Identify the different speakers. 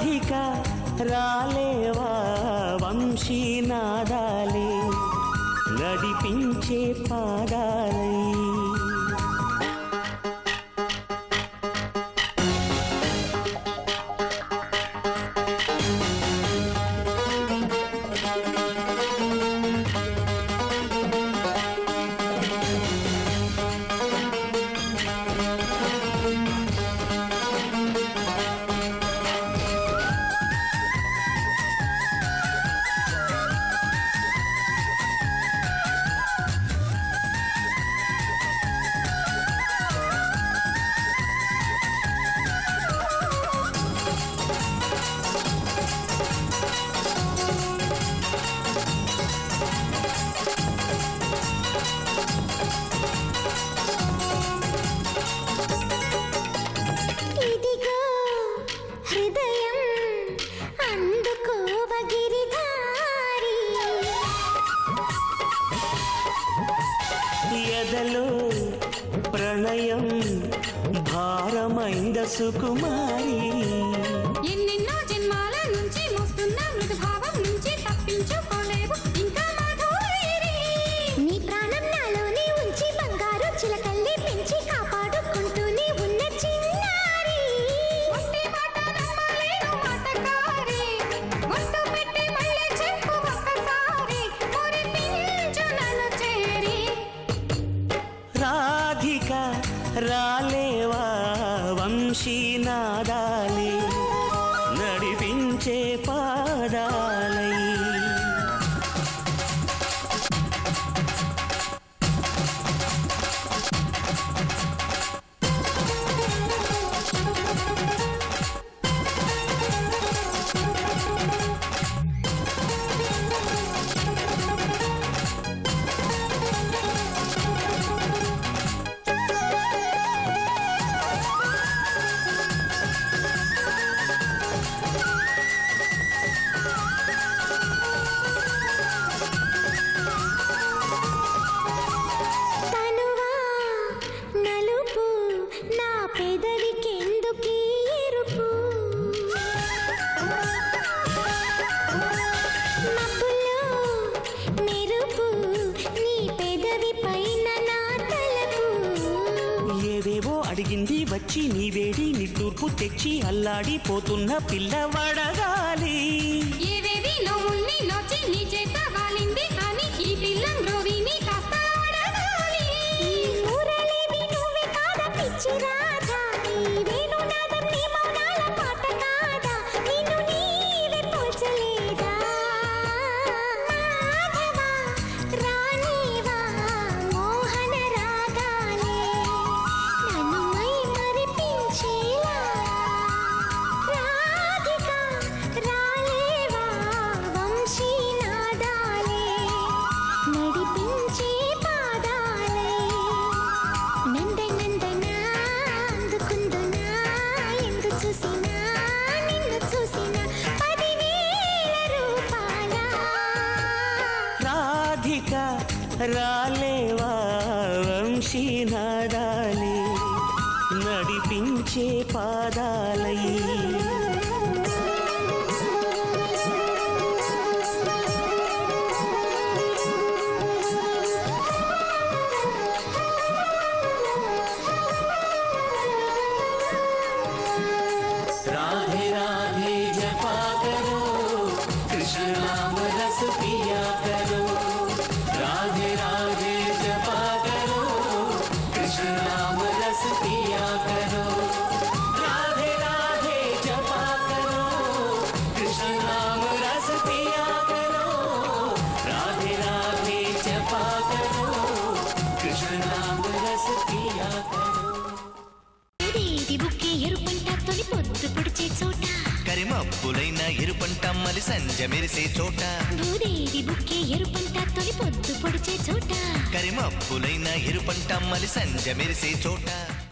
Speaker 1: రాధిక రాలేవా వంశీనాదాలే నడిపించే పాదాలై
Speaker 2: ఇదిగో హృదయం అందుకోవ గిరిధారి
Speaker 1: ఎదలో ప్రణయం భారమైంద సుకుమారి
Speaker 3: ఎన్నెన్నో జన్మాల నుంచి మోస్తున్న మృదు భావం నుంచి తప్పించుకోలేవు ఇంకా మాధురి
Speaker 2: నీ ప్రాణం నాలోనే ఉంచి బంగారు చిలకల్లి పెంచి కాపాడుకుంటూనే ఉన్న చిన్నారి
Speaker 3: ఒంటి మాట నమ్మలేను మాటకారి ఒట్టు పెట్టి మళ్ళీ చెప్పు ఒక్కసారి మురిపించు నన్ను చేరి
Speaker 1: రాధిక రాలేవా వంశీనాదాలే నడిపించే పాదాలై
Speaker 2: తనువా నలుపు నా పెదవికెందుకీ ఎరుపు మబ్బులో మెరుపు నీ పెదవి పైన నా తలపు
Speaker 1: ఏవేవో అడిగింది వచ్చి నీ వేడి నిట్టూర్పు తెచ్చి అల్లాడిపోతున్న పిల్ల వడగాలి
Speaker 3: ఏవేవి నవ్వుల్ని నొచ్చి నీ చేత వాలింది కానీ ఈ పిల్ల గ్రోవిని కాస్త అడగాలి
Speaker 2: ఈ మురళివి నువ్వే కాదా పిచ్చి రాధా ఈ వేణునాదం నీ మౌనాల పాట కాదా నిన్ను నీవే పోల్చలేదా మాధవా రాణివా మోహన రాగాలే నన్ను మై మరిపించేలా రాధిక రాలేవా వంశీనాదాలే నడిపించే పాదాలై నందనందనా అందుకుందునా ఎందు చూసినా నిన్ను చూసినా పదివేల రూపాల
Speaker 1: రాధిక రాలేవా వంశీనాదాలే నడిపించే పాదాలై राधे राधे जपा करो कृष्ण नाम रस पिया करो राधे राधे जपा करो कृष्ण नाम रस पिया करो राधे राधे जपा करो कृष्ण नाम रस पिया करो राधे राधे जपा करो कृष्ण नाम रस पिया करो
Speaker 2: ఇదేది బుక్కే ఎరుపంట తొలి పొద్దు పొడిచే చోట
Speaker 4: కరిమబ్బులైన ఎరుపంట మలి సంజ మెరిసే చోట
Speaker 2: భూదేవి బుక్కే ఎరుపంట తొలి పొద్దు పొడిచే చోట
Speaker 4: కరిమబ్బులైన ఎరుపంట మలి సంజ మెరిసే చోట